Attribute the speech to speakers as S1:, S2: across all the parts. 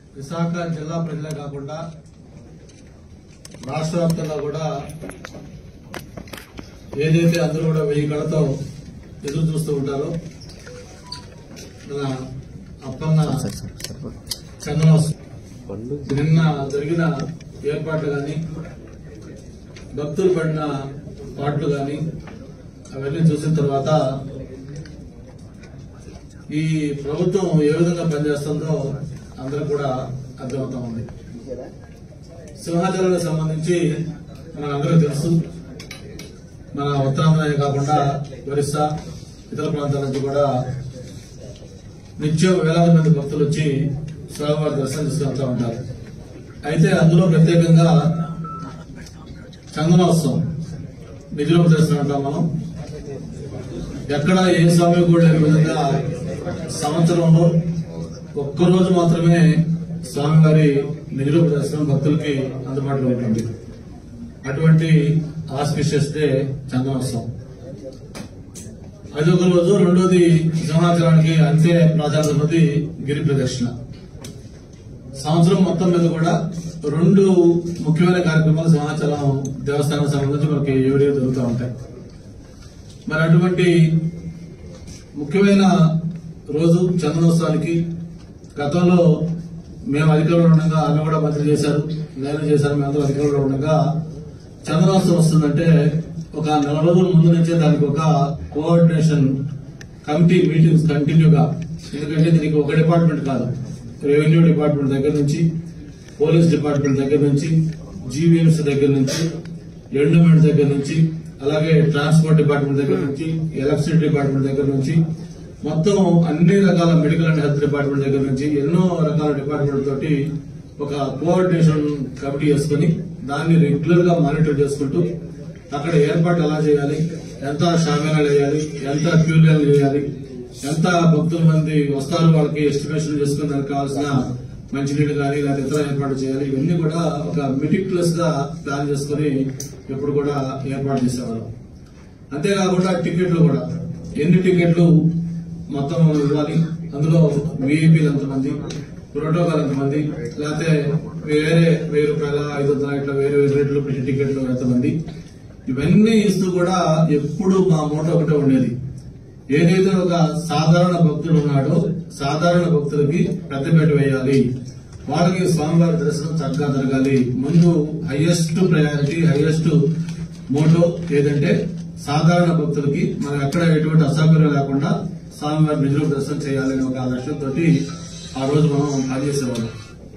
S1: విశాఖ జిల్లా ప్రజలే కాకుండా రాష్ట్ర వ్యాప్తంగా కూడా ఏదైతే అందరూ కూడా వెయ్యి కళతో ఎదురు చూస్తూ ఉంటారో మన అప్పన్న చంద్రవాసు నిన్న జరిగిన ఏర్పాట్లు కానీ భక్తులు పడిన పాటలు కానీ అవన్నీ చూసిన తర్వాత ఈ ప్రభుత్వం ఏ విధంగా పనిచేస్తుందో అందరూ కూడా అర్థమవుతా ఉంది సింహాచలానికి సంబంధించి మనందరూ తెలుసు మన ఉత్తరాంధ్రనే కాకుండా ఒరిస్సా ఇతర ప్రాంతాల నుంచి కూడా నిత్యం వేలాది మంది భక్తులు వచ్చి స్వామివారి దర్శనం చేసుకుంటూ ఉంటారు అయితే అందులో ప్రత్యేకంగా చందనోత్సవం నిజరూప దర్శనం అంటాం మనం ఎక్కడ ఏ స్వామి కూడా లేని విధంగా సంవత్సరంలో ఒక్కరోజు మాత్రమే స్వామివారి నిజరూప దర్శనం భక్తులకి అందుబాటులో ఉంటుంది అటువంటి ఆస్పిషియస్ డే చందనోత్సవం అది ఒక రోజు రెండోది సింహాచలానికి అంతే ప్రాధాన్యత ఉన్నది గిరి ప్రదక్షిణ సంవత్సరం మొత్తం మీద కూడా రెండు ముఖ్యమైన కార్యక్రమాలు సింహాచలం దేవస్థానం సంబంధించి మనకి ఎవరే జరుగుతూ ఉంటాయి మరి అటువంటి ముఖ్యమైన రోజు చందనోత్సవానికి గతంలో మేము అధికారంలో ఉండగా ఆమె కూడా మంత్రి చేశారు నేను చేశారు మేము అందరూ అధికారంలో ఉండగా చందనోత్సవం వస్తుందంటే ఒక నెల రోజుల ముందు నుంచే దానికి ఒక కోఆర్డినేషన్ కమిటీ మీటింగ్స్ కంటిన్యూగా ఎందుకంటే దీనికి ఒక డిపార్ట్మెంట్ కాదు రెవెన్యూ డిపార్ట్మెంట్ దగ్గర నుంచి పోలీస్ డిపార్ట్మెంట్ దగ్గర నుంచి జీవీఎంసీ దగ్గర నుంచి ఎండోమెంట్ దగ్గర నుంచి అలాగే ట్రాన్స్పోర్ట్ డిపార్ట్మెంట్ దగ్గర నుంచి ఎలక్ట్రిసిటీ డిపార్ట్మెంట్ దగ్గర నుంచి మొత్తం అన్ని రకాల మెడికల్ అండ్ హెల్త్ డిపార్ట్మెంట్ దగ్గర నుంచి ఎన్నో రకాల డిపార్ట్మెంట్ తోటి ఒక కోఆర్డినేషన్ కమిటీ వేసుకుని దాన్ని రెగ్యులర్ గా మానిటర్ చేసుకుంటూ అక్కడ ఏర్పాట్లు ఎలా చేయాలి ఎంత షామీనాలు వేయాలి ఎంత క్యూలైన్లు చేయాలి ఎంత భక్తుల మంది వస్తారు వాళ్ళకి ఎస్టిమేషన్ చేసుకుని దానికి కావాల్సిన మంచినీళ్ళు కానీ లేదా ఇతర ఏర్పాటు చేయాలి ఇవన్నీ కూడా ఒక మెటిక్యులస్ గా ప్లాన్ చేసుకుని ఎప్పుడు కూడా ఏర్పాటు చేసేవారు అంతేకాకుండా టికెట్లు కూడా ఎన్ని టికెట్లు మొత్తం ఇవ్వాలి అందులో విఐపీలు ఎంతమంది ప్రోటోకాల్ ఎంతమంది లేకపోతే వేరే వెయ్యి రూపాయల ఐదు వందల ఇట్లా వేరే వేరే రేట్లు పెట్టి టికెట్లు ఎంతమంది ఇవన్నీ ఇస్తూ కూడా ఎప్పుడు మా మూట ఒకటే ఉండేది ఏదైతే ఒక సాధారణ భక్తుడు ఉన్నాడో సాధారణ భక్తులకి పెద్దపేట వేయాలి వాళ్ళకి స్వామివారి దర్శనం చక్కగా జరగాలి ముందు హైయెస్ట్ ప్రయారిటీ హైయెస్ట్ మోటో ఏదంటే సాధారణ భక్తులకి మనం ఎక్కడ ఎటువంటి అసౌకర్యం లేకుండా స్వామివారి నిజరూప దర్శనం చేయాలని ఒక లక్ష్యంతో ఆ రోజు మనం పనిచేసేవాళ్ళం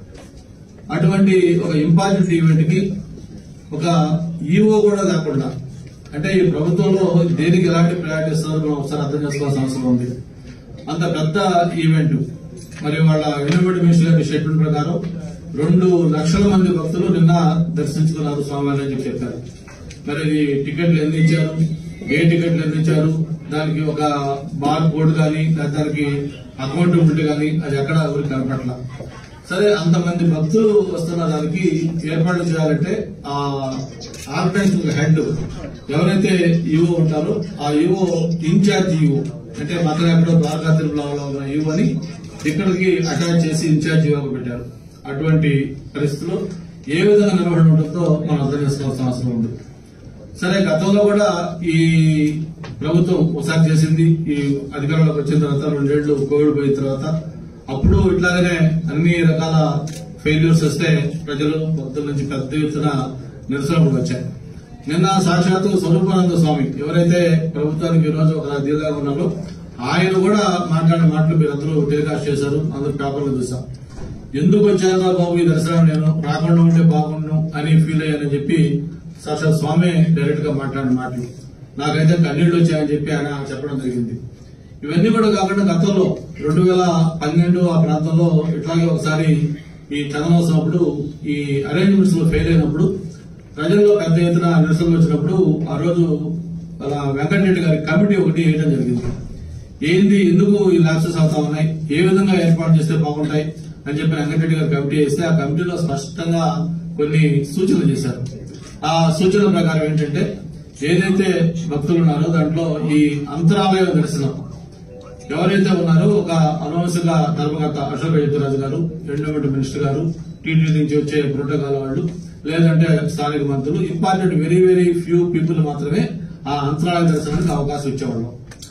S1: అటువంటి ఒక ఇంపార్టెంట్ ఈవెంట్ కి ఒక ఈఓ కూడా లేకుండా అంటే ఈ ప్రభుత్వంలో దేనికి ఎలాంటి ప్రయారిటీ ఇస్తున్నారో మనం ఒకసారి అర్థం చేసుకోవాల్సిన అవసరం ఉంది అంత పెద్ద ఈవెంట్ మరి వాళ్ళ యూనివర్సిటీ మినిస్టర్ గారి స్టేట్మెంట్ ప్రకారం రెండు లక్షల మంది భక్తులు నిన్న దర్శించుకున్నారు స్వామివారిని అని చెప్పి చెప్పారు మరి ఇది టికెట్లు ఎన్ని ఇచ్చారు ఏ టికెట్లు ఎన్ని ఇచ్చారు దానికి ఒక బార్ కోడ్ కానీ లేదా దానికి అకౌంటబిలిటీ కానీ అది ఎక్కడ ఎవరికి కనపట్ల సరే అంతమంది భక్తులు వస్తున్న దానికి ఏర్పాట్లు చేయాలంటే ఆ ఆర్గనైజింగ్ హెడ్ ఎవరైతే ఈవో ఉంటారో ఆ ఈవో ఇన్ఛార్జ్ ఈవో అంటే పక్కన ఎక్కడో ద్వారకా తిరుమలలో ఉన్న ఈవో అని ఇక్కడికి అటాచ్ చేసి ఇన్ఛార్జ్ ఈవో పెట్టారు అటువంటి పరిస్థితుల్లో ఏ విధంగా నిర్వహణ ఉంటుందో మనం అర్థం చేసుకోవాల్సిన అవసరం ఉంది సరే గతంలో కూడా ఈ ప్రభుత్వం ఒకసారి చేసింది ఈ అధికారంలోకి వచ్చిన తర్వాత రెండేళ్లు కోవిడ్ పోయిన తర్వాత అప్పుడు ఇట్లాగనే అన్ని రకాల ఫెయిల్యూర్స్ వస్తే ప్రజలు భక్తుల నుంచి పెద్ద ఎత్తున నిరసనలు వచ్చాయి నిన్న సాక్షాత్తు స్వరూపానంద స్వామి ఎవరైతే ప్రభుత్వానికి ఈ రోజు ఒక దీర్ఘంగా ఉన్నారో ఆయన కూడా మాట్లాడిన మాటలు మీరందరూ టెలికాస్ట్ చేశారు అందరూ పేపర్లు చూసాం ఎందుకు వచ్చారా బాబు ఈ దర్శనం నేను రాకుండా ఉంటే బాగుండు అని ఫీల్ అయ్యానని చెప్పి సాక్షాత్ స్వామి డైరెక్ట్ గా మాట్లాడిన మాటలు నాకైతే కన్నీళ్లు వచ్చాయని చెప్పి ఆయన చెప్పడం జరిగింది ఇవన్నీ కూడా కాకుండా గతంలో రెండు వేల పన్నెండు ఆ ప్రాంతంలో ఇట్లాగే ఒకసారి ఈ చందనోత్సవం అప్పుడు ఈ అరేంజ్మెంట్స్ లో ఫెయిల్ అయినప్పుడు ప్రజల్లో పెద్ద ఎత్తున నిరసనలు వచ్చినప్పుడు ఆ రోజు అలా వెంకటరెడ్డి గారి కమిటీ ఒకటి వేయడం జరిగింది ఏంది ఎందుకు ఈ ల్యాప్సెస్ అవుతా ఉన్నాయి ఏ విధంగా ఏర్పాటు చేస్తే బాగుంటాయి అని చెప్పి వెంకటరెడ్డి గారు కమిటీ వేస్తే ఆ కమిటీలో స్పష్టంగా కొన్ని సూచనలు చేశారు ఆ సూచనల ప్రకారం ఏంటంటే ఏదైతే భక్తులు ఉన్నారో దాంట్లో ఈ అంతరాలయ దర్శనం ఎవరైతే ఉన్నారో ఒక అనవసర ధర్మకర్త అశోక్ అయోధ్యరాజు గారు ఎండోమెంట్ మినిస్టర్ గారు టీటీ నుంచి వచ్చే ప్రోటోకాల్ వాళ్ళు లేదంటే స్థానిక మంత్రులు important very very few people మాత్రమే ఆ అంతరాలయ దర్శనానికి అవకాశం ఇచ్చేవాళ్ళం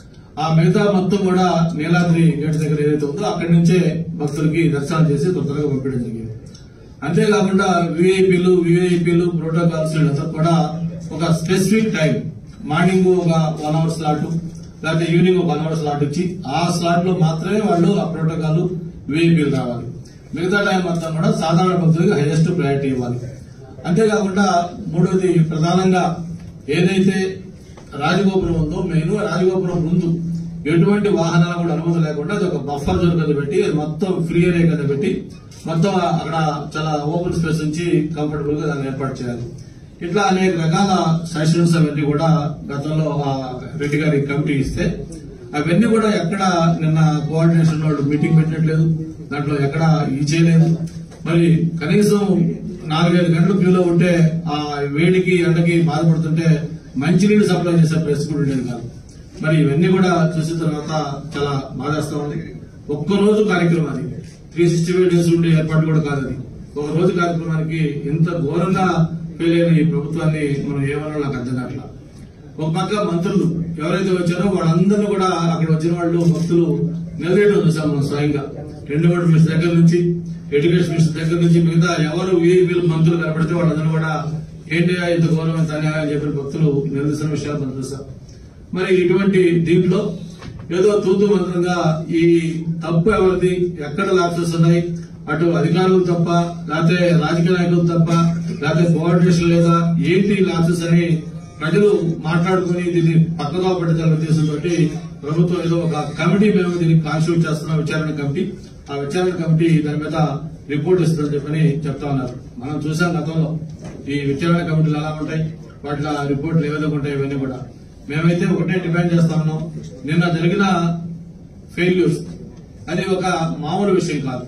S1: ఆ మిగతా మొత్తం కూడా నీలాద్రి గేట్ దగ్గర ఏదైతే ఉందో అక్కడి నుంచే భక్తులకి దర్శనం చేసి తొందరగా పంపించడం జరిగింది అంతేకాకుండా విఐపీలు విఐపీలు ప్రోటోకాల్స్ వీళ్ళంతా కూడా ఒక స్పెసిఫిక్ టైం మార్నింగ్ ఒక వన్ అవర్ స్లాట్ లేకపోతే ఈవినింగ్ ఒక వన్ అవర్ స్లాట్ ఇచ్చి ఆ స్లాట్ లో మాత్రమే వాళ్ళు ఆ ప్రోటోకాల్ విఐపీలు రావాలి మిగతా టైం మొత్తం కూడా సాధారణ భక్తులకు హైయెస్ట్ ప్రయారిటీ ఇవ్వాలి అంతేకాకుండా మూడవది ప్రధానంగా ఏదైతే రాజగోపురం ఉందో మెయిన్ రాజగోపురం ముందు ఎటువంటి వాహనాలు కూడా అనుమతి లేకుండా అది ఒక బఫర్ జోన్ కింద పెట్టి అది మొత్తం ఫ్రీ ఏరియా కింద పెట్టి మొత్తం అక్కడ చాలా ఓపెన్ స్పేస్ నుంచి కంఫర్టబుల్ గా దాన్ని ఏర్పాటు చేయాలి ఇట్లా అనేక రకాల సెషన్స్ అవన్నీ కూడా గతంలో ఆ రెడ్డి గారి కమిటీ ఇస్తే అవన్నీ కూడా ఎక్కడ నిన్న కోఆర్డినేషన్ వాళ్ళు మీటింగ్ పెట్టట్లేదు దాంట్లో ఎక్కడ ఈ చేయలేదు మరి కనీసం నాలుగైదు గంటలు క్యూలో ఉంటే ఆ వేడికి ఎండకి బాధపడుతుంటే మంచినీళ్ళు సప్లై చేసే పరిస్థితి కూడా ఉండేది కాదు మరి ఇవన్నీ కూడా చూసిన తర్వాత చాలా బాధేస్తా ఉంది ఒక్క రోజు కార్యక్రమాన్ని త్రీ సిక్స్టీ ఫైవ్ డేస్ ఉండే ఏర్పాటు కూడా కాదు అది ఒక రోజు కార్యక్రమానికి ఇంత ఘోరంగా ఫెయిల్ అయిన ఈ ప్రభుత్వాన్ని మనం ఏమన్నా నాకు అర్థం కావట్లా ఒక పక్క మంత్రులు ఎవరైతే వచ్చారో వాళ్ళందరూ కూడా అక్కడ వచ్చిన వాళ్ళు భక్తులు నిలబెట్టడం చూసాం మనం స్వయంగా రెండు మూడు మినిస్టర్ దగ్గర నుంచి ఎడ్యుకేషన్ మినిస్టర్ దగ్గర నుంచి మిగతా ఎవరు వీళ్ళు మంత్రులు కనపడితే వాళ్ళందరూ కూడా ఏంటి ఇంత గౌరవం తనే అని చెప్పిన భక్తులు నిలదీసిన విషయాలు మనం చూసాం మరి ఇటువంటి దీంట్లో ఏదో తూతు మంత్రంగా ఈ తప్పు ఎవరిది ఎక్కడ లాప్సెస్ ఉన్నాయి అటు అధికారులు తప్ప లేకపోతే రాజకీయ నాయకులు తప్ప లేకపోతే కోఆర్డినేషన్ లేదా ఏంటి లాప్సెస్ అని ప్రజలు మాట్లాడుకుని దీన్ని పక్కగా పెట్టాలని ఉద్దేశంతో ప్రభుత్వం ఏదో ఒక కమిటీ మేము దీన్ని కాన్స్టిట్యూట్ చేస్తున్నాం విచారణ కమిటీ ఆ విచారణ కమిటీ దాని మీద రిపోర్ట్ ఇస్తుందని చెప్పని చెప్తా ఉన్నారు మనం చూసాం గతంలో ఈ విచారణ కమిటీలు ఎలా ఉంటాయి వాటిలో ఆ రిపోర్ట్లు ఏ విధంగా ఉంటాయి ఇవన్నీ కూడా మేమైతే ఒకటే డిమాండ్ చేస్తా ఉన్నాం నిన్న జరిగిన ఫెయిల్యూర్స్ అది ఒక మామూలు విషయం కాదు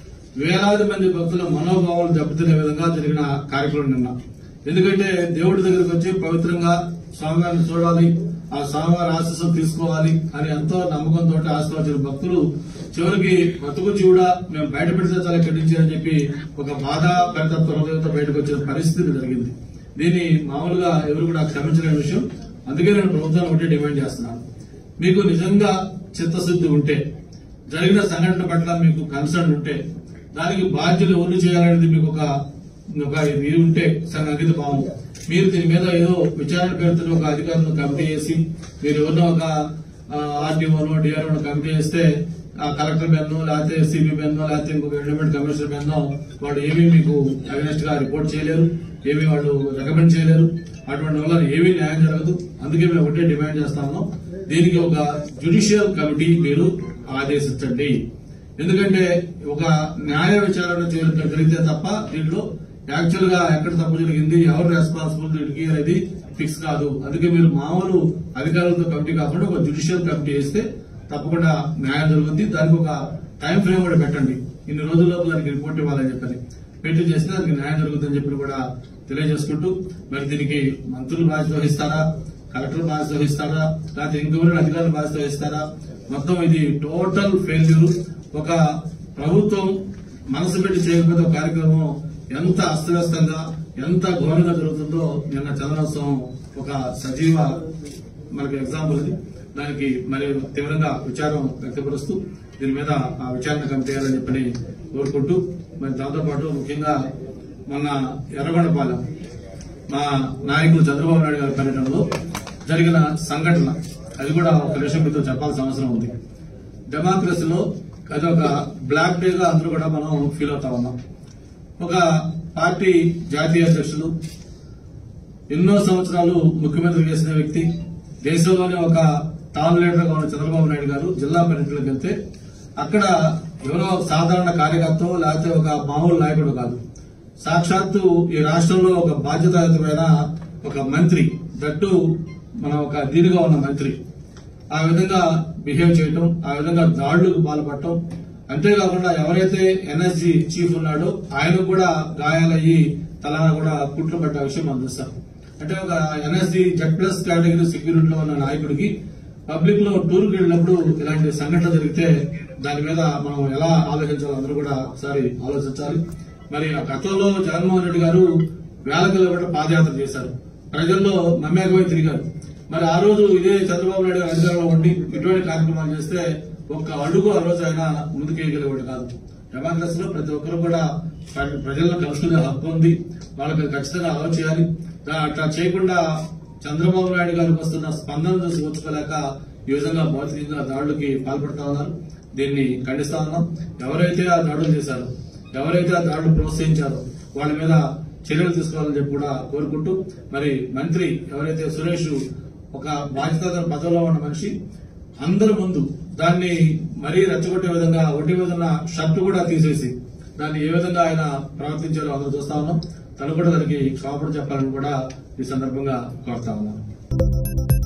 S1: వేలాది మంది భక్తుల మనోభావాలు దెబ్బతినే విధంగా జరిగిన కార్యక్రమం నిన్న ఎందుకంటే దేవుడి దగ్గరకు వచ్చి పవిత్రంగా స్వామివారిని చూడాలి ఆ స్వామివారి ఆశీస్సులు తీసుకోవాలి అని ఎంతో నమ్మకంతో ఆశీర్వదించిన భక్తులు చివరికి బతుకు కూడా మేము బయట పెడితే చాలా ఇక్కడి నుంచి అని చెప్పి ఒక బాధ పరితత్వ హృదయంతో బయటకు వచ్చిన పరిస్థితి జరిగింది దీన్ని మామూలుగా ఎవరు కూడా క్షమించలేని విషయం అందుకే నేను ప్రభుత్వాన్ని ఒకటి డిమాండ్ చేస్తున్నాను మీకు నిజంగా చిత్తశుద్ధి ఉంటే జరిగిన సంఘటన పట్ల మీకు కన్సర్న్ ఉంటే దానికి బాధ్యులు ఎవరు చేయాలనేది మీకు ఒక ఒక ఇది ఉంటే సంఘ అంకిత భావం మీరు దీని మీద ఏదో విచారణ పేరుతో ఒక అధికారులను కమిటీ చేసి మీరు ఎవరినో ఒక ఆర్డీఓనో డిఆర్ఓనో కమిటీ చేస్తే ఆ కలెక్టర్ బెన్నో లేకపోతే సిబి బెన్నో లేకపోతే ఇంకొక ఎండోమెంట్ కమిషనర్ బెన్నో వాడు ఏమీ మీకు అగెనెస్ట్ గా రిపోర్ట్ చేయలేరు ఏమీ వాళ్ళు రికమెండ్ చేయలేరు అటువంటి వల్ల ఏమీ న్యాయం జరగదు అందుకే మేము ఒకటే డిమాండ్ చేస్తా ఉన్నాం దీనికి ఒక జ్యుడిషియల్ కమిటీ మీరు ఆదేశించండి ఎందుకంటే ఒక న్యాయ విచారణ చేయ- జరిగితే తప్ప దీంట్లో యాక్చువల్ గా ఎక్కడ తప్పు జరిగింది ఎవరు రెస్పాన్సిబుల్ దీనికి అనేది ఫిక్స్ కాదు అందుకే మీరు మామూలు అధికారులతో కమిటీ కాకుండా ఒక జ్యుడిషియల్ కమిటీ వేస్తే తప్పకుండా న్యాయం జరుగుతుంది దానికి ఒక టైం ఫ్రేమ్ కూడా పెట్టండి ఇన్ని రోజుల్లో దానికి రిపోర్ట్ ఇవ్వాలని చెప్పని పెట్టి చేస్తే దానికి న్యాయం జరుగుతుందని చెప్పి కూడా తెలియజేసుకుంటూ మరి దీనికి మంత్రులు బాధ్యత వహిస్తారా కలెక్టర్ బాధ్యత వహిస్తారా లేకపోతే ఇంకెవరైనా అధికారులు బాధ్యత వహిస్తారా మొత్తం ఇది టోటల్ ఫెయిల్యూర్ ఒక ప్రభుత్వం మనసు పెట్టి చేయకపోతే ఒక కార్యక్రమం ఎంత అస్తవ్యస్తంగా ఎంత ఘోరంగా జరుగుతుందో నిన్న చంద్రోత్సవం ఒక సజీవ మనకి ఎగ్జాంపుల్ ఇది దానికి మరి తీవ్రంగా విచారం వ్యక్తపరుస్తూ దీని మీద ఆ విచారణ కమిటీ చేయాలని చెప్పని కోరుకుంటూ మరి దాంతో పాటు ముఖ్యంగా మొన్న ఎర్రగొండపాలెం మా నాయకులు చంద్రబాబు నాయుడు గారి పర్యటనలో జరిగిన సంఘటన అది కూడా ఒక నిమిషం మీతో చెప్పాల్సిన అవసరం ఉంది డెమోక్రసీలో అది ఒక బ్లాక్ డే గా అందరూ కూడా మనం ఫీల్ అవుతా ఉన్నాం ఒక పార్టీ జాతీయ అధ్యక్షులు ఎన్నో సంవత్సరాలు ముఖ్యమంత్రి చేసిన వ్యక్తి దేశంలోనే ఒక టాప్ లీడర్ గా ఉన్న చంద్రబాబు నాయుడు గారు జిల్లా పర్యటనకు వెళ్తే అక్కడ ఎవరో సాధారణ కార్యకర్త లేకపోతే ఒక మామూలు నాయకుడు కాదు సాక్షాత్తు ఈ రాష్ట్రంలో ఒక బాధ్యతాయుతమైన ఒక మంత్రి దట్టు మన ఒక దీనిగా ఉన్న మంత్రి ఆ విధంగా బిహేవ్ చేయటం ఆ విధంగా దాడులకు పాల్పడటం అంతేకాకుండా ఎవరైతే ఎన్ఎస్జీ చీఫ్ ఉన్నాడో ఆయన కూడా గాయాలయ్యి తల కూడా కుట్లు పడ్డ విషయం మనం చూస్తాం అంటే ఒక ఎన్ఎస్జీ జెడ్ ప్లస్ కేటగిరీ సెక్యూరిటీలో ఉన్న నాయకుడికి పబ్లిక్ లో టూర్ కి వెళ్ళినప్పుడు ఇలాంటి సంఘటన జరిగితే దాని మీద మనం ఎలా ఆలోచించాలో అందరూ కూడా ఒకసారి ఆలోచించాలి మరి ఆ గతంలో జగన్మోహన్ రెడ్డి గారు వేల కిలోమీటర్ పాదయాత్ర చేశారు ప్రజల్లో మమ్మేకమై తిరిగారు మరి ఆ రోజు ఇదే చంద్రబాబు నాయుడు గారు అధికారంలో ఉండి ఇటువంటి కార్యక్రమాలు చేస్తే ఒక్క అడుగు ఆ రోజు ఆయన ముందుకేయగలిగేవాడు కాదు డెమోక్రసీ లో ప్రతి ఒక్కరు కూడా ప్ర- ప్రజలను కలుసుకునే హక్కు ఉంది వాళ్ళకి ఖచ్చితంగా అలవాటు చేయాలి దా- అట్లా చేయకుండా చంద్రబాబు నాయుడు గారికి వస్తున్న స్పందన చూసి ఓర్చుకోలేక ఈ విధంగా భౌతికంగా దాడులకి పాల్పడతా ఉన్నారు దీన్ని ఖండిస్తా ఉన్నాం ఎవరైతే ఆ దాడులు చేశారో ఎవరైతే ఆ దాడులు ప్రోత్సహించారో వాళ్ళ మీద చర్యలు తీసుకోవాలని చెప్పి కూడా కోరుకుంటూ మరి మంత్రి ఎవరైతే సురేష్ ఒక బాధ్యత పదవిలో ఉన్న మనిషి అందరి ముందు దాన్ని మరీ రెచ్చగొట్టే విధంగా ఒంటి మీద ఉన్న షర్ట్ కూడా తీసేసి దాన్ని ఏ విధంగా ఆయన ప్రవర్తించారో అందరూ చూస్తా ఉన్నాం తను కూడా దానికి క్షమాపణ చెప్పాలని కూడా ఈ సందర్భంగా కోరుతా ఉన్నాం